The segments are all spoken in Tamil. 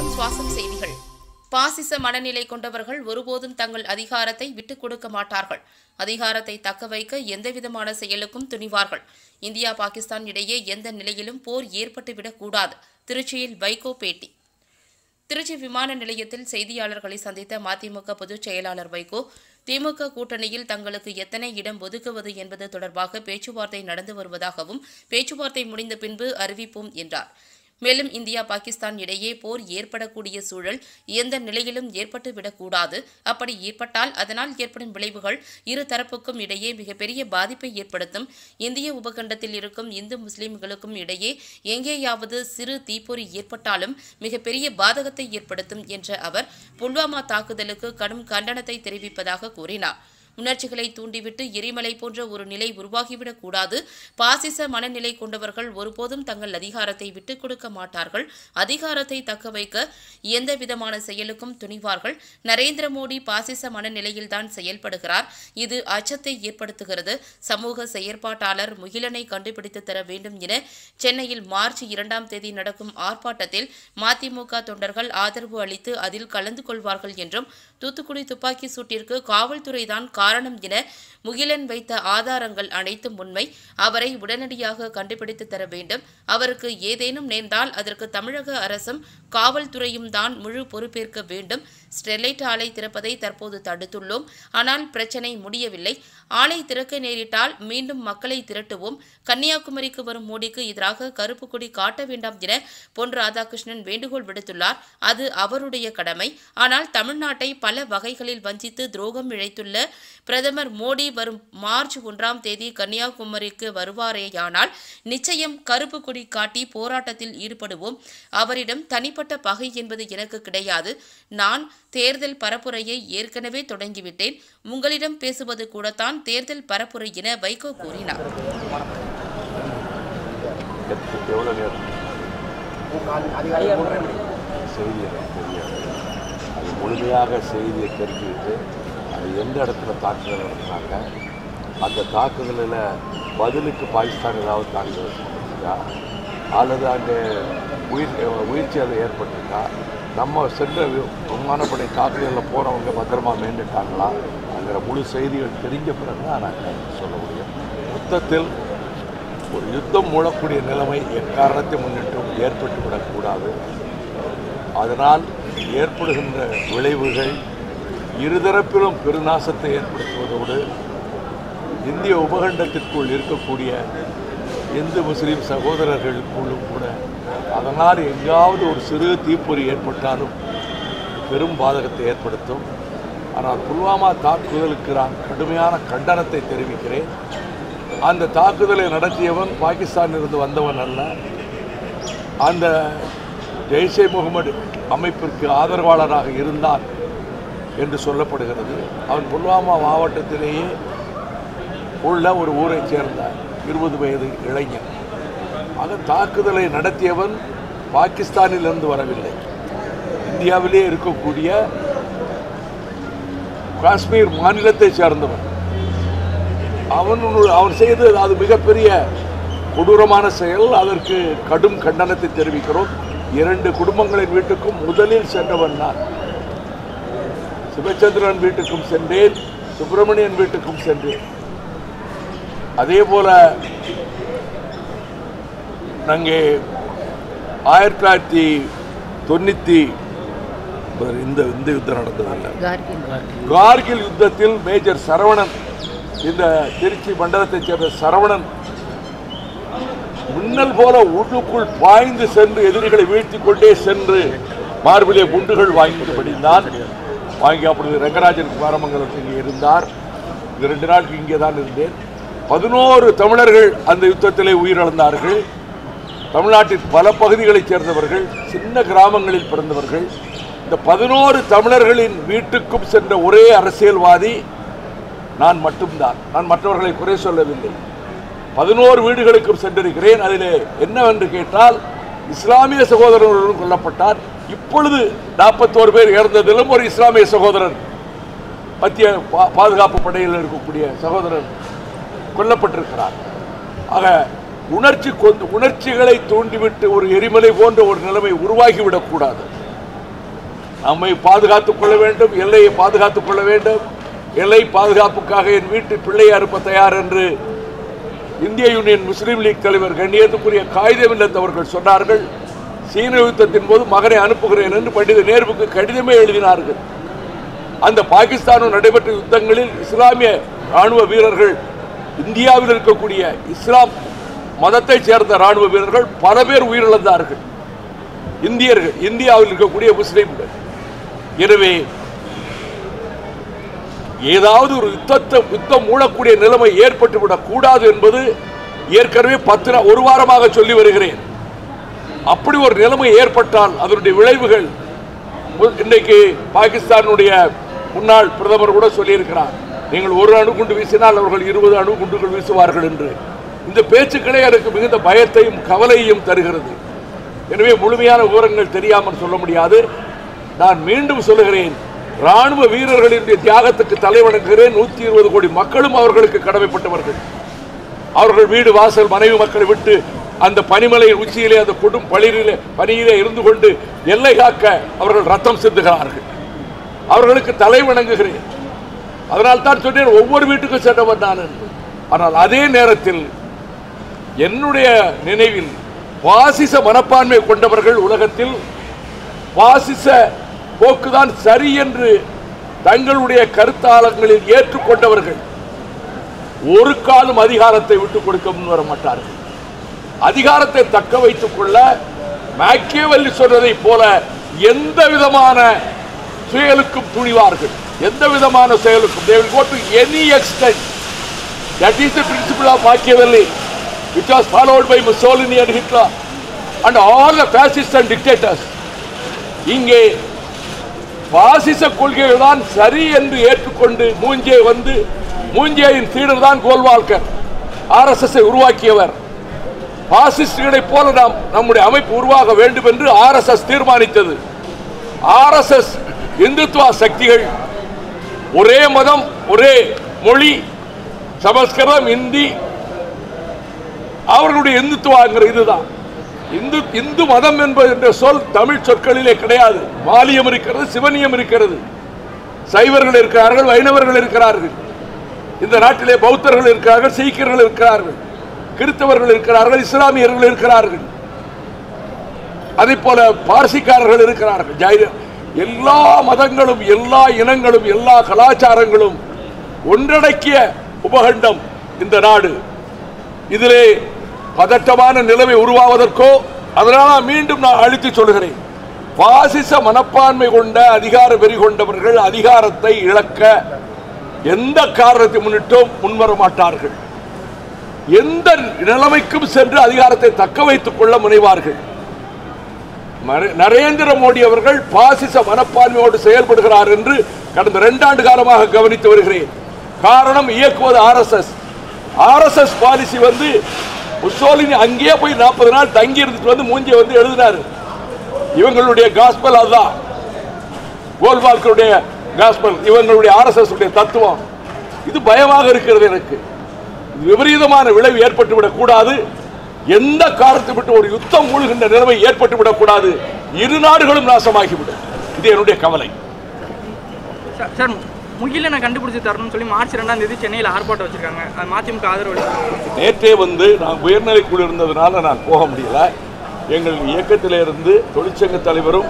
வணக்கம் சுவாசம் செய்திகள் பாசிச மனநிலை கொண்டவர்கள் ஒருபோதும் தங்கள் அதிகாரத்தை விட்டுக் கொடுக்க மாட்டார்கள் அதிகாரத்தை தக்க வைக்க எந்தவிதமான செயலுக்கும் துணிவார்கள் இந்தியா பாகிஸ்தான் இடையே எந்த நிலையிலும் போர் ஏற்பட்டுவிடக் கூடாது திருச்சியில் வைகோ பேட்டி திருச்சி விமான நிலையத்தில் செய்தியாளர்களை சந்தித்த மதிமுக பொதுச் செயலாளர் வைகோ திமுக கூட்டணியில் தங்களுக்கு எத்தனை இடம் ஒதுக்குவது என்பது தொடர்பாக பேச்சுவார்த்தை நடந்து வருவதாகவும் பேச்சுவார்த்தை முடிந்த பின்பு அறிவிப்போம் என்றார் மேலும் இந்தியா பாகிஸ்தான் இடையே போர் ஏற்படக்கூடிய சூழல் எந்த நிலையிலும் ஏற்பட்டுவிடக்கூடாது அப்படி ஏற்பட்டால் அதனால் ஏற்படும் விளைவுகள் இரு தரப்புக்கும் இடையே மிகப்பெரிய பாதிப்பை ஏற்படுத்தும் இந்திய உபகண்டத்தில் இருக்கும் இந்து முஸ்லிம்களுக்கும் இடையே எங்கேயாவது சிறு தீப்பொறி ஏற்பட்டாலும் மிகப்பெரிய பாதகத்தை ஏற்படுத்தும் என்ற அவர் புல்வாமா தாக்குதலுக்கு கடும் கண்டனத்தை தெரிவிப்பதாக கூறினார் உணர்ச்சிகளை தூண்டிவிட்டு எரிமலை போன்ற ஒரு நிலை உருவாகிவிடக் கூடாது பாசிச மனநிலை கொண்டவர்கள் ஒருபோதும் தங்கள் அதிகாரத்தை விட்டுக் கொடுக்க மாட்டார்கள் அதிகாரத்தை தக்க வைக்க எந்த விதமான செயலுக்கும் துணிவார்கள் நரேந்திர மோடி பாசிச மனநிலையில்தான் செயல்படுகிறார் இது அச்சத்தை ஏற்படுத்துகிறது சமூக செயற்பாட்டாளர் முகிலனை கண்டுபிடித்து தர வேண்டும் என சென்னையில் மார்ச் இரண்டாம் தேதி நடக்கும் ஆர்ப்பாட்டத்தில் மதிமுக தொண்டர்கள் ஆதரவு அளித்து அதில் கலந்து கொள்வார்கள் என்றும் தூத்துக்குடி துப்பாக்கி சூட்டிற்கு காவல்துறைதான் காரணம் என முகிலன் வைத்த ஆதாரங்கள் அனைத்தும் உண்மை அவரை உடனடியாக கண்டுபிடித்து தர வேண்டும் அவருக்கு ஏதேனும் நேர்ந்தால் அதற்கு தமிழக அரசும் காவல்துறையும் தான் முழு பொறுப்பேற்க வேண்டும் ஸ்டெர்லைட் ஆலை திறப்பதை தற்போது தடுத்துள்ளோம் ஆனால் பிரச்சனை முடியவில்லை ஆலை திறக்க நேரிட்டால் மீண்டும் மக்களை திரட்டுவோம் கன்னியாகுமரிக்கு வரும் மோடிக்கு எதிராக கருப்பு கொடி காட்ட வேண்டாம் என பொன் ராதாகிருஷ்ணன் வேண்டுகோள் விடுத்துள்ளார் அது அவருடைய கடமை ஆனால் தமிழ்நாட்டை பல வகைகளில் வஞ்சித்து துரோகம் இழைத்துள்ள பிரதமர் மோடி வரும் மார்ச் ஒன்றாம் தேதி கன்னியாகுமரிக்கு வருவாரேயானால் நிச்சயம் கருப்பு கொடி காட்டி போராட்டத்தில் ஈடுபடுவோம் அவரிடம் தனிப்பட்ட பகை என்பது எனக்கு கிடையாது நான் தேர்தல் பரப்புரையை ஏற்கனவே தொடங்கிவிட்டேன் உங்களிடம் பேசுவது கூடத்தான் தேர்தல் பரப்புரை என வைகோ கூறினார் எத்~ எவ்வளோ நேரம் செய்தி எனக்கு தெரியாது அது முழுமையாக செய்தியை தெரிஞ்சுக்கிட்டு அது எந்த இடத்துல தாக்குதல் நடத்தினாங்க அந்த தாக்குதலில் பதிலுக்கு பாகிஸ்தான் ஏதாவது தாக்குதல் செஞ்சிருக்கா அல்லது அங்கே உயிர் உயிர் சேதம் ஏற்பட்டிருக்கா நம்ம சென்ற வி- விமானப்படை தாக்குதலில் போனவங்க பத்திரமா மீண்டுட்டாங்களா அங்கிற முழு செய்திகள் தெரிஞ்ச பிறகு தான் நான் கருத்து சொல்ல முடியும் மொத்தத்தில் ஒரு யுத்தம் மூடக்கூடிய நிலைமை எக்காரணத்தை முன்னிட்டும் ஏற்பட்டுவிடக்கூடாது அதனால் ஏற்படுகின்ற விளைவுகள் இருதரப்பிலும் பெருநாசத்தை ஏற்படுத்துவதோடு இந்திய உபகண்டத்திற்குள் இருக்கக்கூடிய இந்து முஸ்லீம் சகோதரர்களுக்குள்ளும் கூட அதனால் எங்காவது ஒரு சிறு தீப்பொறி ஏற்பட்டாலும் பெரும் பாதகத்தை ஏற்படுத்தும் ஆனால் புல்வாமா தாக்குதலுக்கு நான் கடுமையான கண்டனத்தை தெரிவிக்கிறேன் அந்த தாக்குதலை நடத்தியவன் பாகிஸ்தானிலிருந்து வந்தவன் அல்ல அந்த ஜெய்ஷே முகமது அமைப்பிற்கு ஆதரவாளராக இருந்தான் என்று சொல்லப்படுகிறது அவன் புல்வாமா மாவட்டத்திலேயே உள்ள ஒரு ஊரைச் சேர்ந்த இருபது வயது இளைஞன் ஆக தாக்குதலை நடத்தியவன் பாகிஸ்தானிலிருந்து வரவில்லை இந்தியாவிலே இருக்கக்கூடிய காஷ்மீர் மாநிலத்தைச் சேர்ந்தவன் அவன் அவன் செய்தது அது மிகப்பெரிய கொடூரமான செயல் அதற்கு கடும் கண்டனத்தை தெரிவிக்கிறோம் இரண்டு குடும்பங்களின் வீட்டுக்கும் முதலில் சென்றவன் நான் சிவச்சந்திரன் வீட்டுக்கும் சென்றேன் சுப்பிரமணியன் வீட்டுக்கும் சென்றேன் அதே போல நாங்கே ஆயிரத்தி தொள்ளாயிரத்தி தொண்ணூற்றி இந்த இந்த யுத்தம் நடந்ததில்லை கார்கில் யுத்தத்தில் மேஜர் சரவணன் இந்த திருச்சி மண்டலத்தைச் சேர்ந்த சரவணன் மின்னல் போல உள்ளுக்குள் பாய்ந்து சென்று எதிரிகளை வீழ்த்திக் கொண்டே சென்று மார்பிலே குண்டுகள் வாங்கி படிந்தான் வாங்கி அப்பொழுது ரங்கராஜன் குமாரமங்கலத்தில் இங்கே இருந்தார் இது ரெண்டு நாளுக்கு இங்கே தான் இருந்தேன் பதினோரு தமிழர்கள் அந்த யுத்தத்திலே உயிரிழந்தார்கள் தமிழ்நாட்டின் பல பகுதிகளைச் சேர்ந்தவர்கள் சின்ன கிராமங்களில் பிறந்தவர்கள் இந்த பதினோரு தமிழர்களின் வீட்டுக்கும் சென்ற ஒரே அரசியல்வாதி நான் மட்டும்தான் நான் மற்றவர்களை குறை சொல்லவில்லை பதினோரு வீடுகளுக்கும் சென்றிருக்கிறேன் அதிலே என்னவென்று கேட்டால் இஸ்லாமிய சகோதரர்களுடன் கொல்லப்பட்டார் இப்பொழுது நாற்பத்தோரு பேர் இறந்ததிலும் ஒரு இஸ்லாமிய சகோதரர் மத்திய பா- பாதுகாப்பு படையில் இருக்கக்கூடிய சகோதரர் கொல்லப்பட்டிருக்கிறார் ஆக உணர்ச்சி கொண்டு உணர்ச்சிகளை தூண்டிவிட்டு ஒரு எரிமலை போன்ற ஒரு நிலைமை உருவாகிவிடக்கூடாது நம்மை பாதுகாத்துக் கொள்ள வேண்டும் எல்லையை பாதுகாத்துக் கொள்ள வேண்டும் எல்லை பாதுகாப்புக்காக என் வீட்டு பிள்ளையை அறுப்ப தயார் என்று இந்திய யூனியன் முஸ்லீம் லீக் தலைவர் கண்ணியத்துக்குரிய காகிதமில்லத் அவர்கள் சொன்னார்கள் சீன யுத்தத்தின் போது மகனை அனுப்புகிறேன் என்று பண்டித நேருவுக்கு கடிதமே எழுதினார்கள் அந்த பாகிஸ்தானும் நடைபெற்ற யுத்தங்களில் இஸ்லாமிய ராணுவ வீரர்கள் இந்தியாவில் இருக்கக்கூடிய இஸ்லாம் மதத்தைச் சேர்ந்த ராணுவ வீரர்கள் பல பேர் உயிரிழந்தார்கள் இந்தியர்கள் இந்தியாவில் இருக்கக்கூடிய முஸ்லிம்கள் எனவே ஏதாவது ஒரு யுத்தத்தை யுத்தம் மூடக்கூடிய நிலைமை ஏற்பட்டுவிடக் கூடாது என்பது ஏற்கனவே பத்து நா- ஒரு வாரமாக சொல்லி வருகிறேன் அப்படி ஒரு நிலைமை ஏற்பட்டால் அதனுடைய விளைவுகள் மு- இன்றைக்கு பாகிஸ்தானுடைய முன்னாள் பிரதமர் கூட சொல்லியிருக்கிறார் நீங்கள் ஒரு அணுகுண்டு வீசினால் அவர்கள் இருபது அணுகுண்டுகள் வீசுவார்கள் என்று இந்த பேச்சுக்களே எனக்கு மிகுந்த பயத்தையும் கவலையையும் தருகிறது எனவே முழுமையான விவரங்கள் தெரியாமல் சொல்ல முடியாது நான் மீண்டும் சொல்லுகிறேன் ராணுவ வீரர்களினுடைய தியாகத்துக்கு தலைவணங்குகிறேன் நூற்றி இருபது கோடி மக்களும் அவர்களுக்கு கடமைப்பட்டவர்கள் அவர்கள் வீடு வாசல் மனைவி மக்களை விட்டு அந்த பனிமலை உச்சியிலே அந்த கொடும் பளிரிலே பனியிலே இருந்து கொண்டு எல்லை காக்க அவர்கள் ரத்தம் சிந்துகிறார்கள் அவர்களுக்கு தலை வணங்குகிறேன் அதனால் தான் சொன்னேன் ஒவ்வொரு வீட்டுக்கும் சென்றவர் நான் என்று. ஆனால் அதே நேரத்தில் என்னுடைய நினைவில் பாசிச மனப்பான்மை கொண்டவர்கள் உலகத்தில் பாசிச போக்குதான் சரி என்று தங்களுடைய கருத்தாளங்களில் ஏற்றுக்கொண்டவர்கள் ஒரு காலம் அதிகாரத்தை விட்டுக் கொடுக்க முன்வர மாட்டார்கள் அதிகாரத்தை தக்க வைத்துக் கொள்ள மேக்கியவல்லி சொன்னதைப் போல எந்த விதமான செயலுக்கும் துணிவார்கள் எந்த விதமான செயலுக்கும் they will go to any extent that is the principle of Machiavelli which was followed by Mussolini and Hitler and all the fascists and dictators இங்கே பாசிச கொள்கைகள் தான் சரி என்று ஏற்றுக்கொண்டு மூஞ்சே வந்து மூஞ்சேயின் சீடர் தான் கோல்வால்கர் ஆர்எஸ்எஸ் உருவாக்கியவர் பாசிஸ்டுகளைப் போல நாம் நம்முடைய அமைப்பு உருவாக வேண்டும் என்று ஆர்எஸ்எஸ் தீர்மானித்தது ஆர்எஸ்எஸ் இந்துத்துவ சக்திகள் ஒரே மதம் ஒரே மொழி சமஸ்கிருதம் இந்தி அவர்களுடைய இந்துத்துவாங்கிற இதுதான் இந்து இந்து மதம் என்பது என்ற சொல் தமிழ் சொற்களிலே கிடையாது மாலியம் இருக்கிறது சிவனியம் இருக்கிறது சைவர்கள் இருக்கிறார்கள் வைணவர்கள் இருக்கிறார்கள் இந்த நாட்டிலே பௌத்தர்கள் இருக்கிறார்கள் சீக்கியர்கள் இருக்கிறார்கள் கிறிஸ்தவர்கள் இருக்கிறார்கள் இஸ்லாமியர்கள் இருக்கிறார்கள் அதே போல பார்சிக்காரர்கள் இருக்கிறார்கள் ஜைன எல்லா மதங்களும் எல்லா இனங்களும் எல்லா கலாச்சாரங்களும் ஒன்றடக்கிய உபகண்டம் இந்த நாடு இதிலே பதட்டமான நிலைமை உருவாவதற்கோ அதனால நான் மீண்டும் நான் அழுத்தி சொல்கிறேன் பாசிச மனப்பான்மை கொண்ட அதிகார வெறி கொண்டவர்கள் அதிகாரத்தை இழக்க எந்த காரணத்தை முன்னிட்டும் முன்வர மாட்டார்கள் எந்த நிலைமைக்கும் சென்று அதிகாரத்தை தக்க வைத்துக் கொள்ள முனைவார்கள் மர- நரேந்திர மோடி அவர்கள் பாசிச மனப்பான்மையோடு செயல்படுகிறார் என்று கடந்த இரண்டாண்டு காலமாக கவனித்து வருகிறேன் காரணம் இயக்குவது ஆர்எஸ்எஸ் ஆர்எஸ்எஸ் பாலிசி வந்து முசோலினி அங்கேயே போய் நாற்பது நாள் தங்கி இருந்துட்டு வந்து மூஞ்சி வந்து எழுதினாரு இவங்களுடைய காஸ்பல் அதுதான் கோல்வால்கருடைய காஸ்பல் இவங்களுடைய ஆர்எஸ்எஸ் உடைய தத்துவம் இது பயமாக இருக்கிறது எனக்கு இது விபரீதமான விளைவு ஏற்பட்டு விடக்கூடாது எந்த காரணத்தை விட்டு ஒரு யுத்தம் மூழ்கின்ற நிலைமை ஏற்பட்டு விடக்கூடாது இரு நாடுகளும் நாசமாகிவிடும் இது என்னுடைய கவலை சார் சார் முகிலனை கண்டுபிடிச்சு தரணும்னு சொல்லி மார்ச் ரெண்டாம் தேதி சென்னையில் ஆர்ப்பாட்டம் வச்சிருக்காங்க அது மதிமுக ஆதரவு அளிச்சிருக்காங்க. நேற்றே வந்து நான் உயர்நிலை குழு இருந்ததுனால நான் போக முடியல எங்கள் இயக்கத்திலே இருந்து தொழிற்சங்க தலைவரும்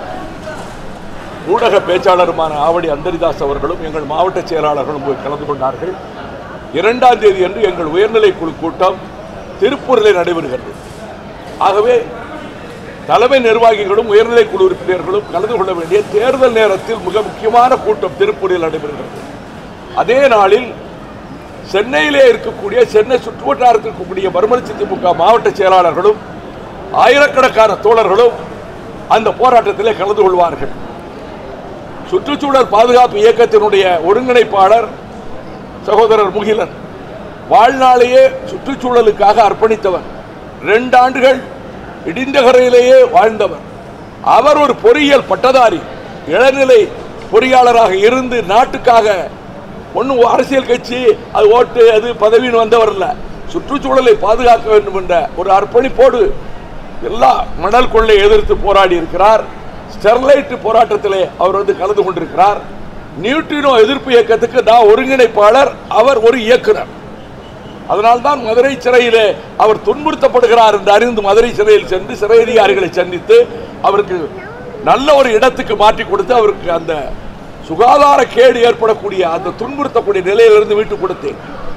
ஊடக பேச்சாளருமான ஆவடி அந்தரிதாஸ் அவர்களும் எங்கள் மாவட்ட செயலாளர்களும் போய் கலந்து கொண்டார்கள் இரண்டாம் தேதி அன்று எங்கள் உயர்நிலை குழு கூட்டம் திருப்பூரில் நடைபெறுகிறது ஆகவே தலைமை நிர்வாகிகளும் உயர்நிலை குழு உறுப்பினர்களும் கலந்து கொள்ள வேண்டிய தேர்தல் நேரத்தில் மிக முக்கியமான கூட்டம் திருப்பூரில் நடைபெறுகிறது அதே நாளில் சென்னையிலே இருக்கக்கூடிய சென்னை சுற்றுவட்டாரத்தில் இருக்கக்கூடிய மறுமலர்ச்சி திமுக மாவட்ட செயலாளர்களும் ஆயிரக்கணக்கான தோழர்களும் அந்த போராட்டத்திலே கலந்து கொள்வார்கள் சுற்றுச்சூழல் பாதுகாப்பு இயக்கத்தினுடைய ஒருங்கிணைப்பாளர் சகோதரர் முகிலன் வாழ்நாளையே சுற்றுச்சூழலுக்காக அர்ப்பணித்தவர் ரெண்டு ஆண்டுகள் இடிந்தகரையிலேயே வாழ்ந்தவர் அவர் ஒரு பொறியியல் பட்டதாரி இளநிலை பொறியாளராக இருந்து நாட்டுக்காக ஒன்றும் அரசியல் கட்சி அது ஓட்டு அது பதவின்னு வந்தவர் இல்ல சுற்றுச்சூழலை பாதுகாக்க வேண்டும் என்ற ஒரு அர்ப்பணிப்போடு எல்லா மணல் கொள்ளை எதிர்த்து போராடி இருக்கிறார் ஸ்டெர்லைட் போராட்டத்திலே அவர் வந்து கலந்து கொண்டிருக்கிறார் நியூட்ரினோ எதிர்ப்பு இயக்கத்துக்கு நான் ஒருங்கிணைப்பாளர் அவர் ஒரு இயக்குனர் அதனால்தான் மதுரை சிறையிலே அவர் துன்புறுத்தப்படுகிறார் என்று அறிந்து மதுரை சிறையில் சென்று சிறை அதிகாரிகளை சந்தித்து அவருக்கு நல்ல ஒரு இடத்துக்கு மாற்றி கொடுத்து அவருக்கு அந்த சுகாதார கேடு ஏற்படக்கூடிய அந்த துன்புறுத்தக்கூடிய நிலையிலிருந்து மீட்டு கொடுத்தேன்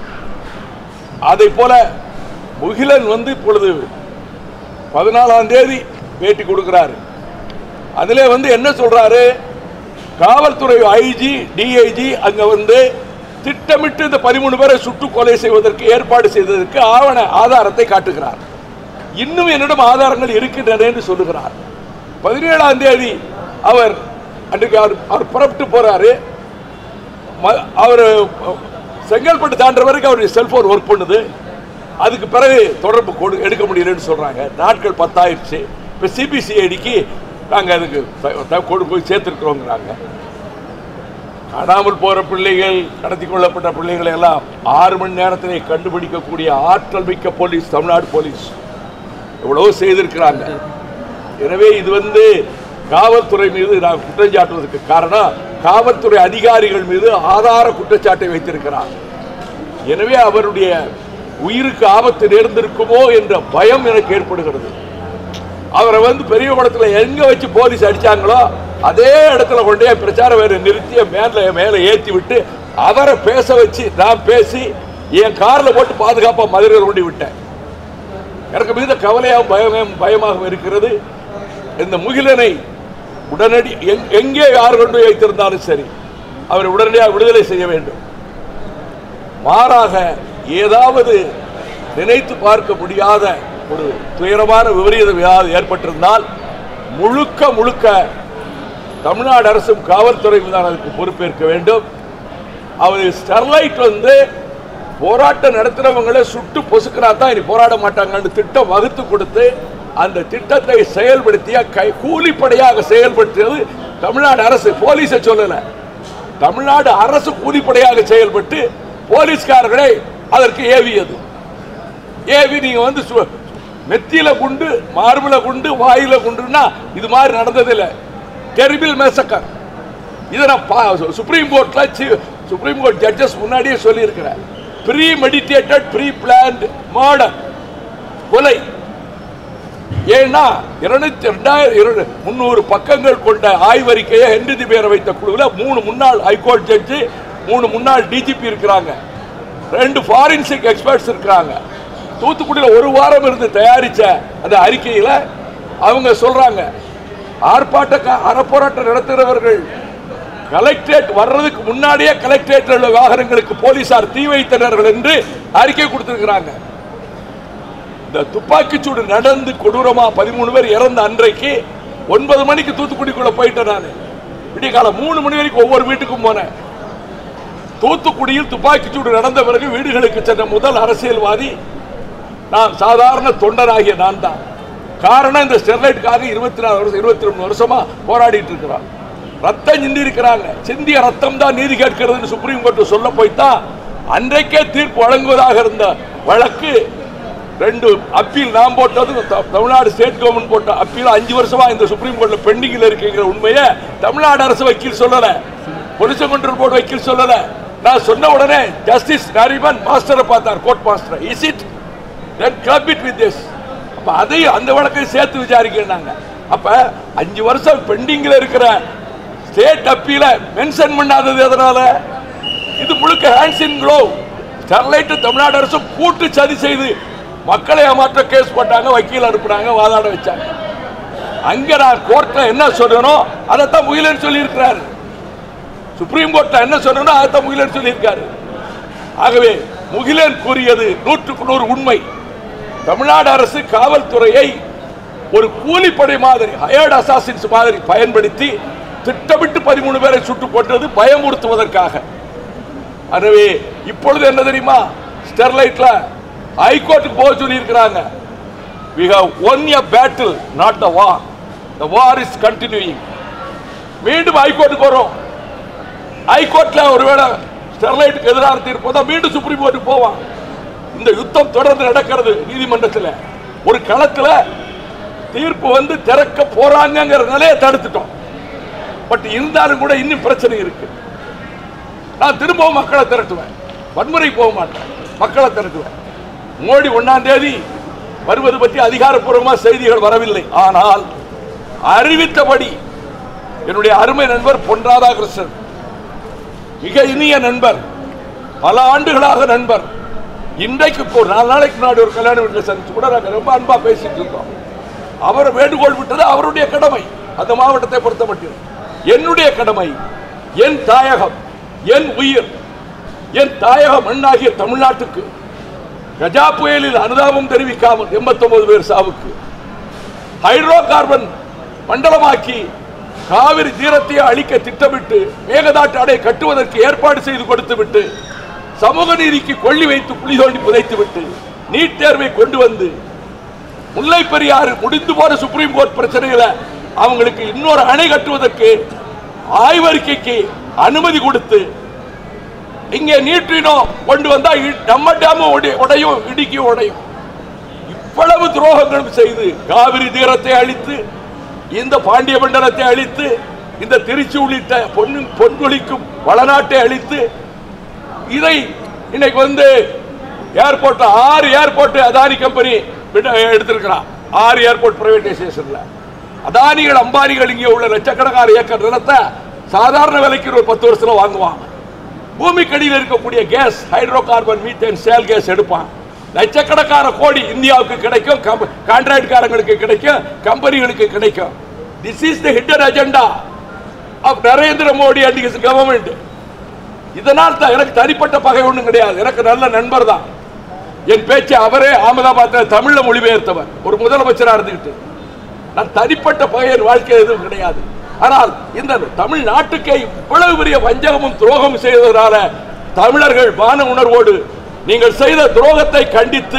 அதை போல முகிலன் வந்து இப்பொழுது பதினாலாம் தேதி பேட்டி கொடுக்கிறாரு அதிலே வந்து என்ன சொல்றாரு காவல்துறை ஐஜி டிஐஜி அங்க வந்து திட்டமிட்டு இந்த பதிமூணு பேரை சுட்டு கொலை செய்வதற்கு ஏற்பாடு செய்ததற்கு ஆவண ஆதாரத்தை காட்டுகிறார் இன்னும் என்னிடம் ஆதாரங்கள் இருக்கின்றன என்று சொல்லுகிறார் பதினேழாம் தேதி அவர் அன்றைக்கு அவர் அவர் புறப்பட்டு போறாரு ம- அவர் செங்கல்பட்டு தாண்டுற வரைக்கும் அவருடைய செல்போன் ஒர்க் பண்ணுது அதுக்கு பிறகு தொடர்பு கொடு எடுக்க முடியலன்னு சொல்றாங்க நாட்கள் பத்தாயிருச்சு இப்போ சிபிசிஐடிக்கு நாங்கள் அதுக்கு த- த- கொண்டு போய் சேர்த்துருக்குறோங்கிறாங்க காணாமல் போற பிள்ளைகள் கடத்தி கொள்ளப்பட்ட பிள்ளைகளை எல்லாம் ஆறு மணி நேரத்திலே கண்டுபிடிக்கக்கூடிய ஆற்றல் மிக்க போலீஸ் தமிழ்நாடு போலீஸ் எவ்வளவோ செய்திருக்கிறாங்க எனவே இது வந்து காவல்துறை மீது நான் குற்றம் சாட்டுவதற்கு காரணம் காவல்துறை அதிகாரிகள் மீது ஆதார குற்றச்சாட்டை வைத்திருக்கிறார் எனவே அவருடைய உயிருக்கு ஆபத்து நேர்ந்திருக்குமோ என்ற பயம் எனக்கு ஏற்படுகிறது அவரை வந்து பெரிய குளத்துல எங்க வச்சு போலீஸ் அடிச்சாங்களோ அதே இடத்துல கொண்டே பிரச்சார வேறு நிறுத்தி மேல மேல ஏத்தி விட்டு அவரை பேச வச்சு நான் பேசி என் கார்ல போட்டு பாதுகாப்பா மதுரை கொண்டு விட்டேன் எனக்கு மிகுந்த கவலையாகவும் பயமும் பயமாகவும் இருக்கிறது இந்த முகிலனை உடனடி எங்- எங்கே யார் கொண்டு போய் வைத்திருந்தாலும் சரி அவரை உடனடியாக விடுதலை செய்ய வேண்டும் மாறாக ஏதாவது நினைத்து பார்க்க முடியாத ஒரு துயரமான விபரீதம் ஏதாவது ஏற்பட்டிருந்தால் முழுக்க முழுக்க தமிழ்நாடு அரசும் காவல்துறை தான் அதுக்கு பொறுப்பேற்க வேண்டும் அவர் ஸ்டெர்லைட் வந்து போராட்டம் நடத்துறவங்களை சுட்டு பொசுக்கினா தான் இனி போராட மாட்டாங்கன்னு திட்டம் வகுத்து கொடுத்து அந்த திட்டத்தை செயல்படுத்திய கை கூலிப்படையாக செயல்படுத்தியது தமிழ்நாடு அரசு போலீஸை சொல்லல தமிழ்நாடு அரசு கூலிப்படையாக செயல்பட்டு போலீஸ்காரர்களை அதற்கு ஏவியது ஏவி நீங்க வந்து சு- நெத்தியில குண்டு மார்பில குண்டு வாயில குண்டுன்னா இது மாதிரி நடந்ததில்லை டெரிபிள் மேசக்கர் இதை நான் பா- சுப்ரீம் கோர்ட்ல சி- சுப்ரீம் கோர்ட் ஜட்ஜஸ் முன்னாடியே சொல்லியிருக்கிறேன் premeditated preplanned murder கொலை ஏன்னா இருநூத்தி ரெண்டாயிரம் இரு முந்நூறு பக்கங்கள் கொண்ட ஆய்வறிக்கையை ஹென்றி பேர வைத்த குழுவில் மூணு முன்னாள் ஹைகோர்ட் ஜட்ஜி மூணு முன்னாள் டிஜிபி இருக்கிறாங்க ரெண்டு ஃபாரின்சிக் எக்ஸ்பர்ட்ஸ் இருக்கிறாங்க தூத்துக்குடியில் ஒரு வாரம் இருந்து தயாரிச்ச அந்த அறிக்கையில அவங்க சொல்றாங்க ஆர்ப்பாட்ட அறப்போராட்டம் நடத்துகிறவர்கள் கலெக்டரேட் வர்றதுக்கு முன்னாடியே கலெக்டரேட் உள்ள வாகனங்களுக்கு போலீசார் தீ வைத்தனர்கள் என்று அறிக்கை கொடுத்திருக்கிறாங்க இந்த துப்பாக்கிச்சூடு நடந்து கொடூரமா பதிமூணு பேர் இறந்த அன்றைக்கு ஒன்பது மணிக்கு தூத்துக்குடிக்குள்ள போயிட்டேன் நான் விடிய காலம் மூணு மணி வரைக்கும் ஒவ்வொரு வீட்டுக்கும் போனேன் தூத்துக்குடியில் துப்பாக்கிச்சூடு நடந்த பிறகு வீடுகளுக்கு சென்ற முதல் அரசியல்வாதி நான் சாதாரண தொண்டனாகிய நான் தான் காரணம் இந்த ஸ்டெர்லைட்டுக்காக இருபத்தி நாலு வருஷம் இருபத்தி ரெண்டு வருஷமா போராடிட்டு இருக்கிறான் ரத்தம் சிந்தி இருக்கிறாங்க சிந்திய ரத்தம் தான் நீதி கேட்கிறதுன்னு சுப்ரீம் கோர்ட் சொல்ல போய்தான் அன்றைக்கே தீர்ப்பு வழங்குவதாக இருந்த வழக்கு ரெண்டு அப்பீல் நான் போட்டது த- தமிழ்நாடு ஸ்டேட் கவர்மெண்ட் போட்ட அப்பீல் அஞ்சு வருஷமா இந்த சுப்ரீம் கோர்ட்ல பெண்டிங்கில் இருக்குங்கிற உண்மையை தமிழ்நாடு அரசு வக்கீல் சொல்லல பொலிச கண்ட்ரோல் போர்டு வக்கீல் சொல்லல நான் சொன்ன உடனே ஜஸ்டிஸ் நாரிமன் மாஸ்டரை பார்த்தார் court master is it then club it with this அப்ப அதையும் அந்த வழக்கையும் சேர்த்து விசாரிக்கிறாங்க அப்ப அஞ்சு வருஷம் பெண்டிங்ல இருக்கிற ஸ்டேட் அப்பீல மென்ஷன் பண்ணாதது எதனால இது முழுக்க hands in glove Sterlite Tamil Nadu அரசு கூட்டு சதி செய்து மக்களை ஏமாற்ற கேஸ் போட்டாங்க வக்கீல் அனுப்புனாங்க வாதாட வச்சாங்க அங்க நான் கோர்ட்ல என்ன சொல்லணும் அதைத்தான் முகிலன் சொல்லி இருக்கிறாரு சுப்ரீம் கோர்ட்ல என்ன சொல்லணும் அதைத்தான் முகிலன் சொல்லி இருக்காரு ஆகவே முகிலன் கூறியது நூற்றுக்கு நூறு உண்மை தமிழ்நாடு அரசு காவல்துறையை ஒரு கூலிப்படை மாதிரி ஹயர்ட் அசாசின்ஸ் மாதிரி பயன்படுத்தி திட்டமிட்டு பதிமூணு பேரை சுட்டு போட்டது பயமுறுத்துவதற்காக எனவே இப்பொழுது என்ன தெரியுமா ஸ்டெர்லைட்ல ஹைகோர்ட்டுக்கு போக சொல்லி இருக்கிறாங்க we have won a battle not the war the war is continuing மீண்டும் ஹைகோர்ட்டுக்கு வரும் ஹைகோர்ட்ல ஒருவேளை ஸ்டெர்லைட்டுக்கு எதிரான தீர்ப்பு வந்தா மீண்டும் சுப்ரீம் கோர்ட்டுக்கு போவான் இந்த யுத்தம் தொடர்ந்து நடக்கிறது நீதிமன்றத்தில் ஒரு களத்துல தீர்ப்பு வந்து திறக்க போறாங்கிற நிலையை தடுத்துட்டோம் பட் இருந்தாலும் கூட இன்னும் பிரச்சனை இருக்கு நான் திரும்பவும் மக்களை திரட்டுவேன் வன்முறை போக மாட்டேன் மக்களை திரட்டுவேன் மோடி ஒன்னாம் தேதி வருவது பற்றி அதிகாரப்பூர்வமாக செய்திகள் வரவில்லை ஆனால் அறிவித்தபடி என்னுடைய அருமை நண்பர் பொன் ராதாகிருஷ்ணன் மிக இனிய நண்பர் பல ஆண்டுகளாக நண்பர் இன்றைக்கு இப்போ ஒரு நாலு நாளைக்கு முன்னாடி ஒரு கல்யாண வீட்டில் சந்திச்சு கூட நாங்கள் ரொம்ப அன்பா பேசிட்டு இருந்தோம் அவர் வேண்டுகோள் விட்டது அவருடைய கடமை அந்த மாவட்டத்தை பொறுத்த மட்டும் என்னுடைய கடமை என் தாயகம் என் உயிர் என் தாயக மண்ணாகிய தமிழ்நாட்டுக்கு கஜா புயலில் அனுதாபம் தெரிவிக்காமல் 89 பேர் சாவுக்கு ஹைட்ரோ கார்பன் மண்டலமாக்கி காவிரி தீரத்தை அழிக்க திட்டமிட்டு மேகதாட்டு அணை கட்டுவதற்கு ஏற்பாடு செய்து கொடுத்து விட்டு சமூக நீதிக்கு கொள்ளி வைத்து குழி தோண்டி புதைத்து விட்டு நீட் தேர்வை கொண்டு வந்து முல்லை பெரியாறு முடிந்து போன சுப்ரீம் கோர்ட் பிரச்சனையில அவங்களுக்கு இன்னொரு அணை கட்டுவதற்கு ஆய்வறிக்கைக்கு அனுமதி கொடுத்து இங்கே நீட்டினோ கொண்டு வந்தா இ- நம்ம டேமும் உடை- உடையும் இடுக்கி உடையும் இவ்வளவு துரோகங்களும் செய்து காவிரி தீரத்தை அழித்து இந்த பாண்டிய மண்டலத்தை அழித்து இந்த திருச்சி உள்ளிட்ட பொன்னு பொன்குளிக்கும் வளநாட்டை அழித்து இதை இன்னைக்கு வந்து ஏர்போர்ட்ல ஆறு ஏர்போர்ட் அதானி கம்பெனி எடுத்திருக்கிறான் ஆறு ஏர்போர்ட் பிரைவேடைசேஷன்ல அதானிகள் அம்பானிகள் இங்கே உள்ள லட்சக்கணக்கான ஏக்கர் நிலத்தை சாதாரண விலைக்கு ஒரு பத்து வருஷத்துல வாங்குவாங்க பூமிக்கடியில் இருக்கக்கூடிய gas hydrocarbon methane shale gas எடுப்பான் லட்சக்கணக்கான கோடி இந்தியாவுக்கு கிடைக்கும் கான்ட்ராக்ட்காரங்களுக்கு கிடைக்கும் கம்பெனிகளுக்கு கிடைக்கும் this is the hidden agenda of Narendra Modi and is government இதனால் தான் எனக்கு தனிப்பட்ட பகை ஒன்றும் கிடையாது எனக்கு நல்ல நண்பர் தான் என் பேச்சை அவரே அகமதாபாத்தில் தமிழ்ல மொழிபெயர்த்தவர் ஒரு முதலமைச்சராக இருந்துகிட்டு நான் தனிப்பட்ட பகை என் வாழ்க்கையில் எதுவும் கிடையாது ஆனால் இந்த தமிழ்நாட்டுக்கே இவ்வளவு பெரிய வஞ்சகமும் துரோகம் செய்ததனால தமிழர்கள் மான உணர்வோடு நீங்கள் செய்த துரோகத்தை கண்டித்து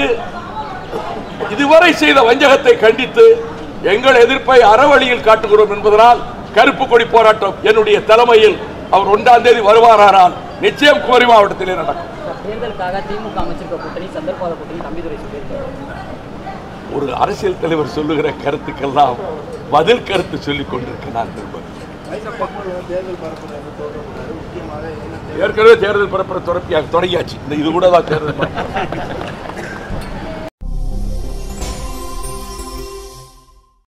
இதுவரை செய்த வஞ்சகத்தை கண்டித்து எங்கள் எதிர்ப்பை அறவழியில் காட்டுகிறோம் என்பதனால் கருப்பு கொடி போராட்டம் என்னுடைய தலைமையில் அவர் ஒன்றாம் தேதி வருவாரானால் நிச்சயம் குமரி மாவட்டத்திலே நடக்கும் தேர்தலுக்காக திமுக அமைச்சிருக்க கூட்டணி சந்தர்ப்பாத கூட்டணி தம்பிதுரை சொல்லியிருக்காரு ஒரு அரசியல் தலைவர் சொல்லுகிற கருத்துக்கெல்லாம் பதில் கருத்து சொல்லிக் கொண்டிருக்க நான் விரும்புகிறேன் ஏற்கனவே தேர்தல் பரப்புற தொடர்ச்சியாக தொடங்கியாச்சு இந்த இது கூட தான் தேர்தல் பரப்புரை.